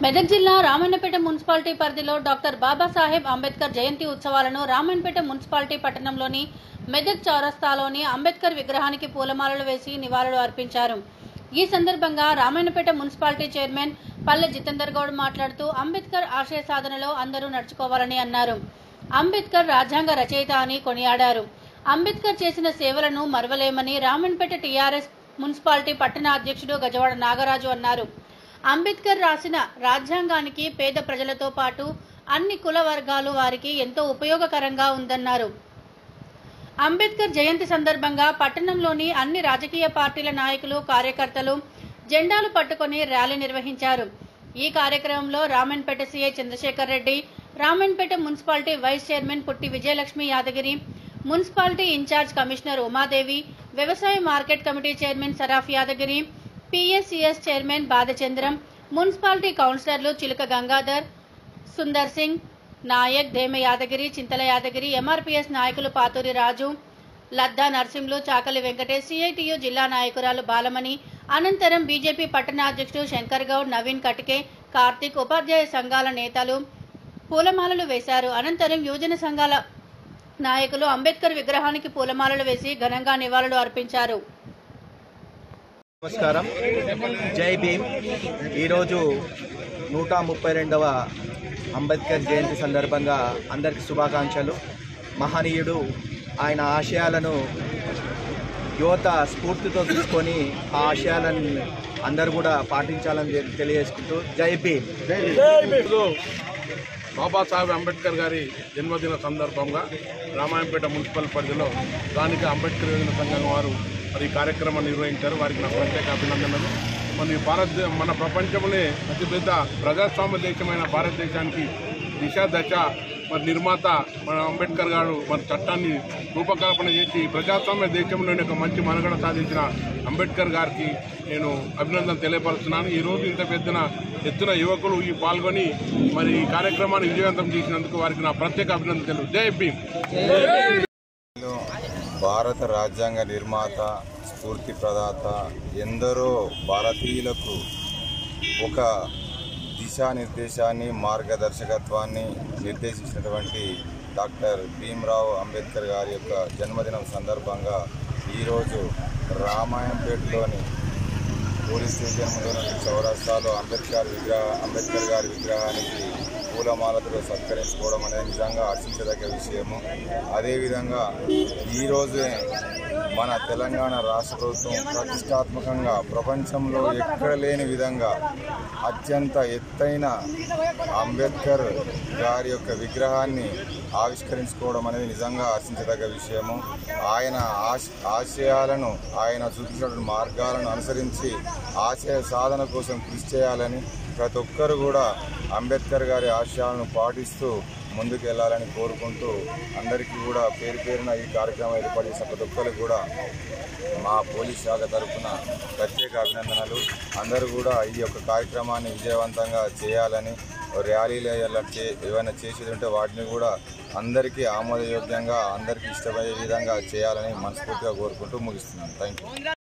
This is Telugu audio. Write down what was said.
మెదక్ జిల్లా రామన్నపేట మున్సిపాలిటీ పరిధిలో డాక్టర్ బాబాసాహెబ్ అంబేద్కర్ జయంతి ఉత్సవాలను రామన్నపేట మున్సిపాలిటీ పట్టణంలోని మెదక్ చౌరస్తాలోని అంబేద్కర్ విగ్రహానికి పూలమాలలు వేసి నివాళులు అర్పించారు ఈ సందర్భంగా రామాయణపేట మున్సిపాలిటీ చైర్మన్ పల్లె జితేందర్ గౌడ్ మాట్లాడుతూ అంబేద్కర్ ఆశయ సాధనలో అందరూ నడుచుకోవాలని అన్నారు అంబేద్కర్ రాజ్యాంగ రచయిత అని కొనియాడారు అంబేద్కర్ చేసిన సేవలను మరవలేమని రామన్పేట టీఆర్ఎస్ మున్సిపాలిటీ పట్టణ అధ్యక్షుడు గజవాడ నాగరాజు అన్నారు అంబేద్కర్ రాసిన రాజ్యాంగానికి పేద ప్రజలతో పాటు అన్ని కుల వర్గాలు వారికి ఎంతో ఉపయోగకరంగా ఉందన్నారు అంబేద్కర్ జయంతి సందర్భంగా పట్టణంలోని అన్ని రాజకీయ పార్టీల నాయకులు కార్యకర్తలు జెండాలు పట్టుకొని ర్యాలీ నిర్వహించారు ఈ కార్యక్రమంలో Ramanpet CI Chandrashekar Reddy Ramanpet municipality vice chairman Putti Vijayalakshmi Yadagiri municipality incharge commissioner Umadevi వ్యవసాయ market committee chairman Saraf Yadagiri PSCS chairman Badhachandram municipality కౌన్సిలర్లు చిలుక గంగాధర్ సుందర్ సింగ్ నాయక్ ధేమ యాదగిరి చింతల యాదగిరి ఎంఆర్పీఎస్ నాయకులు పాతూరి రాజు లద్దా నర్సింహులు చాకలి వెంకటేష్ సిఐటియు జిల్లా నాయకురాలు బాలమణి అనంతరం బీజేపీ పట్టణ అధ్యక్షుడు శంకర్ గౌడ్ నవీన్ కటికే కార్తిక్ ఉపాధ్యాయ సంఘాల నేతలు పూలమాలలు వేశారు అనంతరం యువజన సంఘాల నాయకులు అంబేద్కర్ విగ్రహానికి పూలమాలలు వేసి ఘనంగా నివాళులు అర్పించారు నమస్కారం జై భీమ్ ఈరోజు నూట ముప్పై రెండవ అంబేద్కర్ జయంతి సందర్భంగా అందరికి శుభాకాంక్షలు మహనీయుడు ఆయన ఆశయాలను యువత స్ఫూర్తితో తీసుకొని ఆ ఆశయాలను అందరూ కూడా పాటించాలని తె- తెలియజేసుకుంటూ జై భీమ్ ఈరోజు బాబాసాహెబ్ అంబేద్కర్ గారి జన్మదిన సందర్భంగా రామాయంపేట మున్సిపల్ పరిధిలో స్థానిక అంబేద్కర్ యోజన సంఘం వారు మరి ఈ కార్యక్రమం నిర్వహించారు వారికి నా ప్రత్యేక అభినందనలు మన ఈ భారత మన ప్రపంచంలోనే అతిపెద్ద ప్రజాస్వామ్య దేశమైన భారతదేశానికి దిశ దశ మరి నిర్మాత మన అంబేద్కర్ గారు మన చట్టాన్ని రూపకల్పన చేసి ప్రజాస్వామ్య దేశంలోనే ఒక మంచి మనుగడ సాధించిన అంబేద్కర్ గారికి నేను అభినందన తెలియపరుస్తున్నాను ఈ రోజు ఇంత పెద్దన ఎత్తున యువకులు ఈ పాల్గొని మరి ఈ కార్యక్రమాన్ని విజయవంతం చేసినందుకు వారికి నా ప్రత్యేక అభినందన తెలుసు జై భీమ్ భారత రాజ్యాంగ నిర్మాత స్ఫూర్తి ప్రదాత ఎందరో భారతీయులకు ఒక దిశానిర్దేశాన్ని మార్గదర్శకత్వాన్ని నిర్దేశించినటువంటి డాక్టర్ భీమ్రావ్ అంబేద్కర్ గారి యొక్క జన్మదినం సందర్భంగా ఈరోజు రామాయంపేటలోని పోలీస్ స్టేషన్ ముందు చౌరస్తాలో అంబేద్కర్ విగ్రహ అంబేద్కర్ గారి విగ్రహానికి పూలమాలతో సత్కరించుకోవడం అనేది నిజంగా హర్షించదగ్గ విషయము అదేవిధంగా ఈరోజే మన తెలంగాణ రాష్ట్ర ప్రభుత్వం ప్రతిష్టాత్మకంగా ప్రపంచంలో ఎక్కడ లేని విధంగా అత్యంత ఎత్తైన అంబేద్కర్ గారి యొక్క విగ్రహాన్ని ఆవిష్కరించుకోవడం అనేది నిజంగా హర్షించదగ్గ విషయము ఆయన ఆశ ఆశయాలను ఆయన చూపించినటువంటి మార్గాలను అనుసరించి ఆశయ సాధన కోసం కృషి చేయాలని ప్రతి ఒక్కరు కూడా అంబేద్కర్ గారి ఆశయాలను పాటిస్తూ ముందుకు వెళ్ళాలని కోరుకుంటూ అందరికీ కూడా పేరు పేరున ఈ కార్యక్రమం ఏర్పాటు చేసిన ప్రతి ఒక్కరికి కూడా మా పోలీస్ శాఖ తరఫున ప్రత్యేక అభినందనలు అందరూ కూడా ఈ యొక్క కార్యక్రమాన్ని విజయవంతంగా చేయాలని ర్యాలీలు ఇలా చే ఏమైనా చేసేది ఉంటే వాటిని కూడా అందరికీ ఆమోదయోగ్యంగా అందరికీ ఇష్టమయ్యే విధంగా చేయాలని మనస్ఫూర్తిగా కోరుకుంటూ ముగిస్తున్నాను థ్యాంక్ యూ